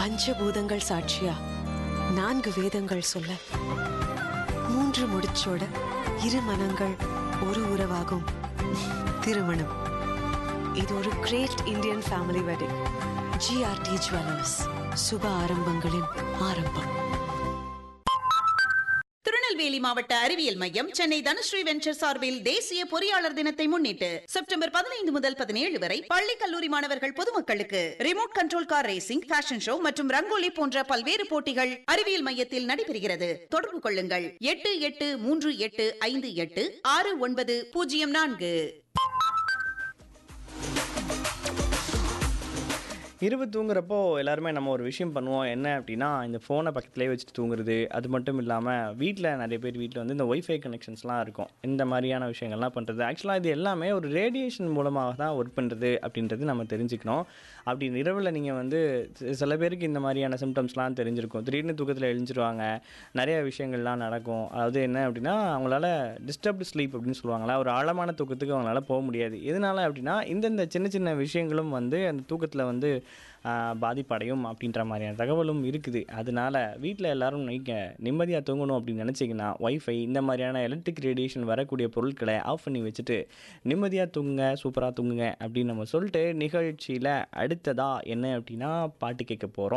பஞ்சபூதங்கள் சாட்சியா நான்கு வேதங்கள் சொல்ல மூன்று முடிச்சோட இரு மனங்கள் ஒரு உறவாகும் திருமணம் இது ஒரு great Indian family wedding GRT jewellers சுப ஆரம்பங்களின் ஆரம்பம் திருநெல்வேலி மாவட்ட அறிவியல் மையம் சென்னை தனுஸ்ரீ வெஞ்சர் சார்பில் தேசிய பொறியாளர் தினத்தை முன்னிட்டு செப்டம்பர் பதினைந்து முதல் பதினேழு வரை பள்ளி கல்லூரி மாணவர்கள் பொதுமக்களுக்கு remote control car racing fashion show மற்றும் ரங்கோலி போன்ற பல்வேறு போட்டிகள் அறிவியல் மையத்தில் நடைபெறுகிறது தொடர்பு கொள்ளுங்கள் எட்டு எட்டு மூன்று எட்டு ஐந்து எட்டு ஆறு ஒன்பது பூஜ்ஜியம் நான்கு இரவு தூங்குறப்போ எல்லாருமே நம்ம ஒரு விஷயம் பண்ணுவோம் என்ன அப்படின்னா இந்த ஃபோனை பக்கத்துலேயே வச்சுட்டு தூங்குறது அது மட்டும் இல்லாமல் வீட்டில் நிறைய பேர் வீட்டில் வந்து இந்த ஒய்ஃபை கனெக்ஷன்ஸ்லாம் இருக்கும் இந்த மாதிரியான விஷயங்கள்லாம் பண்ணுறது ஆக்சுவலாக இது எல்லாமே ஒரு ரேடியேஷன் மூலமாக தான் ஒர்க் பண்ணுறது அப்படின்றது நம்ம தெரிஞ்சுக்கணும் அப்படி இரவில் நீங்கள் வந்து சி- சில பேருக்கு இந்த மாதிரியான சிம்டம்ஸ்லாம் தெரிஞ்சிருக்கும் திடீர்னு தூக்கத்தில் எழுஞ்சிருவாங்க நிறைய விஷயங்கள்லாம் நடக்கும் அதாவது என்ன அப்படின்னா அவங்களால டிஸ்டர்ப்டு ஸ்லீப் அப்படின்னு சொல்லுவாங்களா ஒரு ஆழமான தூக்கத்துக்கு அவங்களால போக முடியாது எதனால அப்படின்னா இந்தந்த சின்ன சின்ன விஷயங்களும் வந்து அந்த தூக்கத்தில் வந்து ஆஹ், பாதிப்படையும் அப்படின்ற மாதிரியான தகவலும் இருக்குது அதனால வீட்டில் எல்லாரும் நீங்கள் நிம்மதியாக தூங்கணும் அப்படின்னு நினச்சிங்கன்னா ஒய்ஃபை இந்த மாதிரியான எலக்ட்ரிக் ரேடியேஷன் வரக்கூடிய பொருட்களை ஆஃப் பண்ணி வச்சுட்டு நிம்மதியாக தூங்குங்க சூப்பராக தூங்குங்க அப்படின்னு நம்ம சொல்லிட்டு நிகழ்ச்சியில் அடுத்ததா என்ன அப்படின்னா பாட்டு கேட்க போகிறோம்